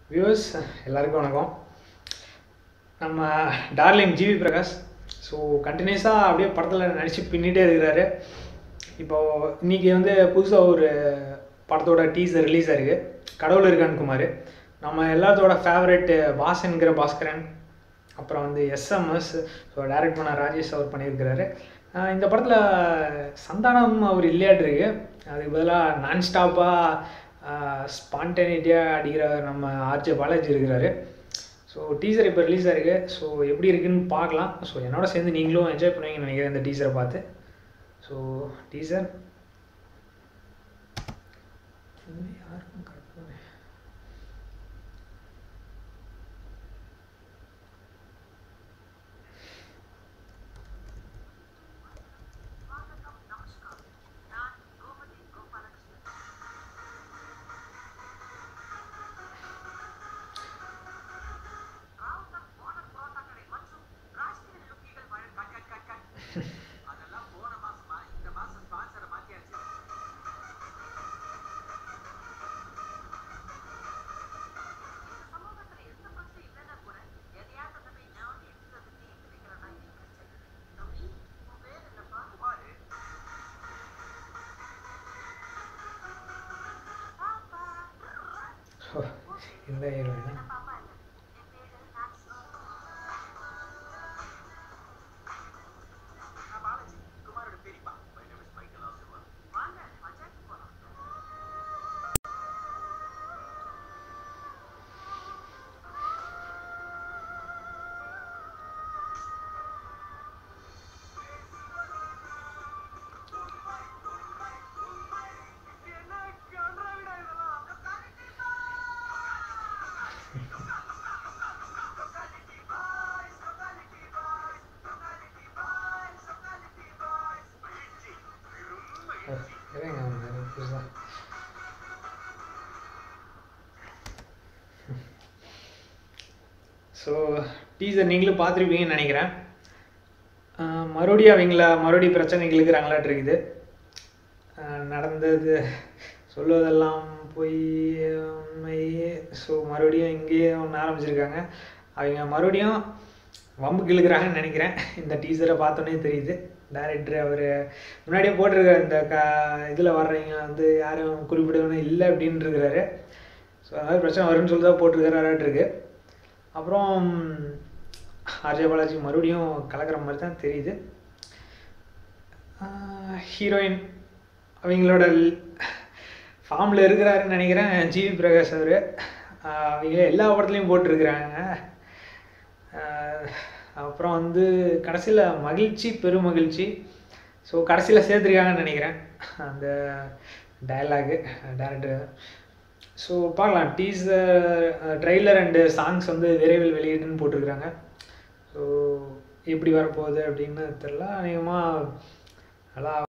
Viewers எல்லாருக்கும் வணக்கம் நம்ம டார்லிங் ஜிவி பிரகாஷ் ஸோ கண்டினியூஸாக அப்படியே படத்தில் நடித்து பின்னிட்டே இருக்கிறாரு இப்போது இன்றைக்கி வந்து புதுசாக ஒரு படத்தோட டீசர் ரிலீஸ் ஆயிருக்கு கடவுள் இருக்கான் குமார் நம்ம எல்லாத்தோட ஃபேவரெட் பாசன்கிற பாஸ்கரன் அப்புறம் வந்து எஸ்எம்எஸ் ஸோ டைரக்ட் பண்ண ராஜேஷ் அவர் பண்ணியிருக்கிறாரு ஆஹ் இந்த படத்தில் சந்தானம் அவர் இல்லையாட்டிருக்கு அதுக்கு பதிலாக நான் ஸ்டாப்பாக ஸ்பான்டேனிட்டியாக அடிக்கிற நம்ம ஆர்ஜே பாலாஜி இருக்கிறாரு ஸோ டீசர் இப்போ ரிலீஸ் ஆயிருக்கு ஸோ எப்படி இருக்குன்னு பார்க்கலாம் ஸோ என்னோட சேர்ந்து நீங்களும் என்ஜாய் பண்ணுவீங்கன்னு நினைக்கிறேன் இந்த டீசரை பார்த்து ஸோ டீசர் யாருக்கும் correct பண்ணு. ஸோ இந்த ஹீரோயின் இருங்க ஒரு புதுசா ஸோ டீசர் நீங்களும் பார்த்துருப்பீங்கன்னு நினைக்கிறேன் ஆஹ் மறுபடியும் அவங்கள மறுபடியும் பிரச்சனைகள் இருக்கிறாங்களாட்டு இருக்குது ஆஹ் நடந்தது சொல்லுவதெல்லாம் போய் உண்மை ஸோ மறுபடியும் இங்கேயே ஒன்று ஆரம்பிச்சிருக்காங்க அவங்க மறுபடியும் வம்புக்கு இழுக்கிறாங்கன்னு நினைக்கிறேன் இந்த டீசரை பார்த்தோன்னே தெரியுது டைரக்டர் அவர் முன்னாடியே போட்டிருக்காரு இந்த க இதில் வர்றவங்க வந்து யாரும் குறிப்பிடணும் இல்லை அப்படின்னு இருக்கிறாரு ஸோ அதாவது பிரச்சனை வரும்னு சொல்லி தான் போட்டிருக்காரு இருக்கு அப்புறம் அஜய் பாலாஜி மறுபடியும் கலக்கிற மாதிரி தான் தெரியுது ஹீரோயின் அவங்களோட ஃபார்மில் இருக்கிறாருன்னு நினைக்கிறேன் ஜிவி பிரகாஷ் அவர் அவங்க எல்லா படத்துலையும் போட்டிருக்கிறாங்க ஆஹ் அப்புறம் வந்து கடைசியில் மகிழ்ச்சி பெருமகிழ்ச்சி ஸோ கடைசியில் சேர்த்துருக்காங்கன்னு நினைக்கிறேன் அந்த டயலாகு டேரக்டர் ஸோ பார்க்கலாம் டீசர் ட்ரெய்லர் அண்டு சாங்ஸ் வந்து விரைவில் வெளியிட்டுன்னு போட்டிருக்கிறாங்க ஸோ எப்படி வரப்போகுது அப்படின்னு தெரில அநேகமாக நல்லா